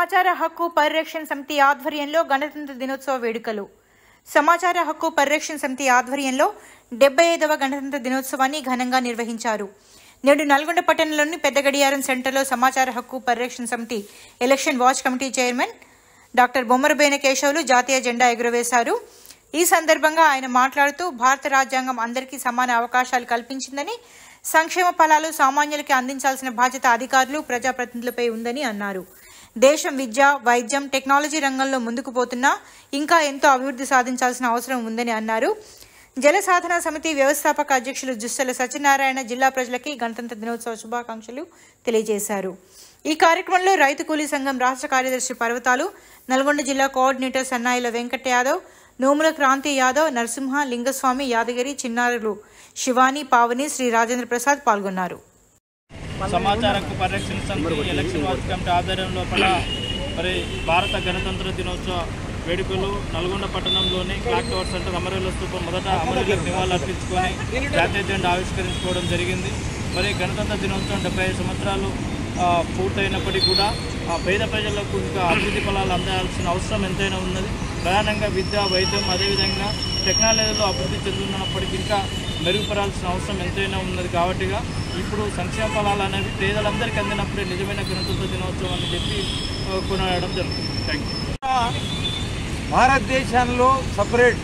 సమాచార హక్కు పరిరక్షణ సమితి ఆధ్వర్యంలో గణతంత్ర దినోత్సవ వేడుకలు సమాచార హక్కు పరిరక్షణ సమితి ఆధ్వర్యంలో డెబ్బై ఐదవ గణతంత్ర దినోత్సవాన్ని ఘనంగా నిర్వహించారు నేడు నల్గొండ పట్టణంలోని పెద్ద గడియారం సెంటర్లో సమాచార హక్కు పరిరక్షణ సమితి election watch committee chairman doctor Bommarabena Keshavulu జాతీయ జెండా ఎగురవేశారు ఈ సందర్భంగా ఆయన మాట్లాడుతూ భారత రాజ్యాంగం అందరికీ సమాన అవకాశాలు కల్పించిందని సంక్షేమ ఫలాలు సామాన్యులకి అందించాల్సిన బాధ్యత అధికారులు ప్రజాప్రతినిధులపై ఉందని అన్నారు దేశం విద్య వైద్యం టెక్నాలజీ రంగంలో ముందుకు పోతున్నా ఇంకా ఎంతో అభివృద్ధి సాధించాల్సిన అవసరం ఉందని అన్నారు జల సాధన సమితి వ్యవస్థాపక అధ్యక్షులు జుస్సల సత్యనారాయణ జిల్లా ప్రజలకి గణతంత్ర దినోత్సవ శుభాకాంక్షలు తెలియజేశారు ఈ కార్యక్రమంలో రైతు కూలీ సంఘం రాష్ట్ర కార్యదర్శి పర్వతాలు నల్గొండ జిల్లా కోఆర్డినేటర్ సన్నాయిల వెంకట యాదవ్ నోముల క్రాంతి యాదవ్ నరసింహ లింగస్వామి యాదగిరి చిన్నారులు శివాని పావని శ్రీ రాజేంద్ర ప్రసాద్ పాల్గొన్నారు సమాచార హక్కు పరిరక్షణ సమితి ఎలక్షన్ వాచ్ కమిటీ ఆధ్వర్యం లోపల మరి భారత గణతంత్ర దినోత్సవ వేడుకలు నల్గొండ పట్టణంలోని క్లాక్ టవర్ సెంటర్ అమరవీల స్తూపం మొదట అమరవీలకు నివాళులర్పించుకొని జాతీయ జెండా ఆవిష్కరించుకోవడం జరిగింది మరి గణతంత్ర దినోత్సవం డెబ్బై ఐదు సంవత్సరాలు ఆ, పూర్తయినప్పటికీ కూడా ఆ పేద ప్రజలకు ఇంకా అభివృద్ధి ఫలాలు అందాల్సిన అవసరం ఎంతైనా ఉన్నది ప్రధానంగా విద్య వైద్యం అదేవిధంగా టెక్నాలజీలో అభివృద్ధి చెందుతున్నప్పటికీ ఇంకా మెరుగుపడాల్సిన అవసరం ఎంతైనా ఉన్నది కాబట్టిగా ఇప్పుడు సంక్షేమ ఫలాలు అనేవి పేదలందరికీ అందినప్పుడే నిజమైన గణతంత్ర దినోత్సవం అని చెప్పి ఆ, కొనియాడడం జరుగుతుంది థ్యాంక్ యూ భారతదేశంలో సపరేట్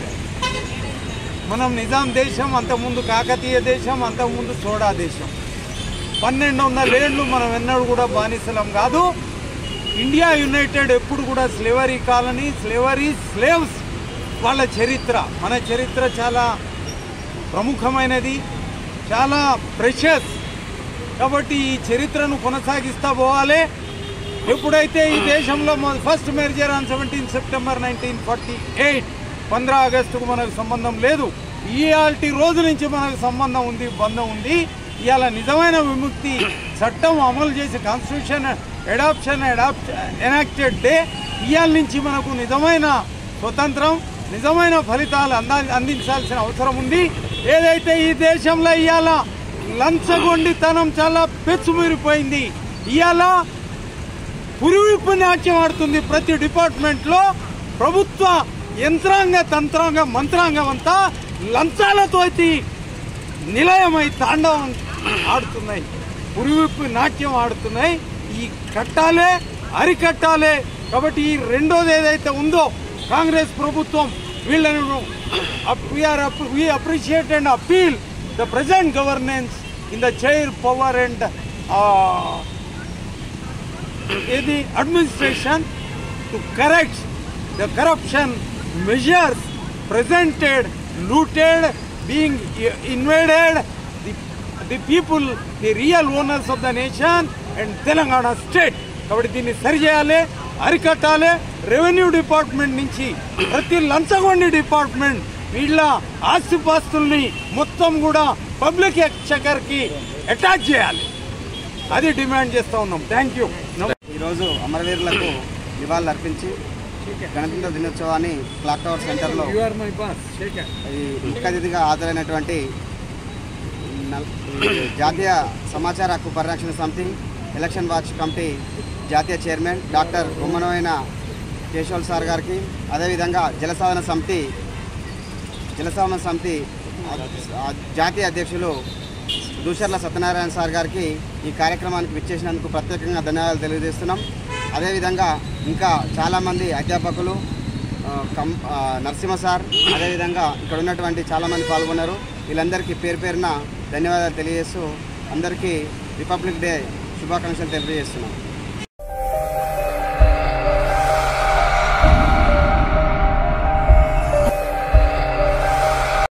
మనం నిజాం దేశం అంతకుముందు కాకతీయ దేశం అంతకుముందు సోడా దేశం పన్నెండు వందల ఏళ్ళు మనం ఎన్నడూ కూడా బానిసలం కాదు ఇండియా యునైటెడ్ ఎప్పుడు కూడా స్లేవరీ కాలనీ స్లేవరీ స్లేవ్స్ వాళ్ళ చరిత్ర మన చరిత్ర చాలా ప్రముఖమైనది చాలా ప్రెషస్ కాబట్టి ఈ చరిత్రను కొనసాగిస్తా పోవాలి ఎప్పుడైతే ఈ దేశంలో first merger on seventeen September nineteen forty eight పంద్రా ఆగస్టుకు మనకు సంబంధం లేదు ఇవాల్టి రోజు నుంచి మనకు సంబంధం ఉంది బంధం ఉంది ఇవాళ నిజమైన విముక్తి చట్టం అమలు చేసి constitution adoption adoption enacted day ఇవాళ నుంచి మనకు నిజమైన స్వతంత్రం నిజమైన ఫలితాలు అందా అందించాల్సిన అవసరం ఉంది ఏదైతే ఈ దేశంలో ఇవాళ లంచగొండితనం చాలా పెచ్చుమీరిపోయింది ఇవాళ పురివిప్పు నాట్యం ఆడుతుంది ప్రతి డిపార్ట్మెంట్లో ప్రభుత్వ యంత్రాంగ తంత్రాంగ మంత్రాంగం అంతా లంచాలతో నిలయమై తాండవం ఆడుతున్నాయి పురివిప్పు నాట్యం ఆడుతున్నాయి ఈ కట్టాలే అరికట్టాలే కాబట్టి ఈ రెండోది ఏదైతే ఉందో కాంగ్రెస్ ప్రభుత్వం వీళ్ళను we appreciate and appeal the present governance in the chair power and ఇది administration to correct the corruption measures presented, looted, being invaded, the, the people, the real owners of the nation and Telangana state కాబట్టి దీన్ని సరిచేయాలి అరికట్టాలి revenue department నుంచి ప్రతి లంచగొండి department వీళ్ళ ఆస్తిపాస్తుల్ని మొత్తం కూడా public ఎక్చకర్కి attach చేయాలి అది డిమాండ్ చేస్తా ఉన్నాం థ్యాంక్ యూ ఈరోజు అమరవీరులకు నివాళులు అర్పించి గణతంత్ర దినోత్సవాన్ని క్లాక్ టవర్ సెంటర్లో ఈ ముఖ్య అతిథిగా హాజరైనటువంటి నల్- ఈ జాతీయ సమాచార హక్కు పరిరక్షణ సమితి ఎలక్షన్ వాచ్ కమిటీ జాతీయ chairman doctor Bommanamaina Keshaval sir గారికి అదేవిధంగా జలసాధన సమితి జలసాధన సమితి ఆ, జాతీయ అధ్యక్షులు దూషర్ల సత్యనారాయణ సార్ గారికి ఈ కార్యక్రమానికి విచ్చేసినందుకు ప్రత్యేకంగా ధన్యవాదాలు తెలియజేస్తున్నాం అదేవిధంగా ఇంకా చాలామంది అధ్యాపకులు ఆ, కం ఆ, నరసింహ సార్ అదేవిధంగా ఇక్కడ ఉన్నటువంటి చాలామంది పాల్గొన్నారు వీళ్ళందరికీ పేరు పేరున ధన్యవాదాలు తెలియజేస్తూ అందరికీ రిపబ్లిక్ డే శుభాకాంక్షలు తెలియజేస్తున్నాం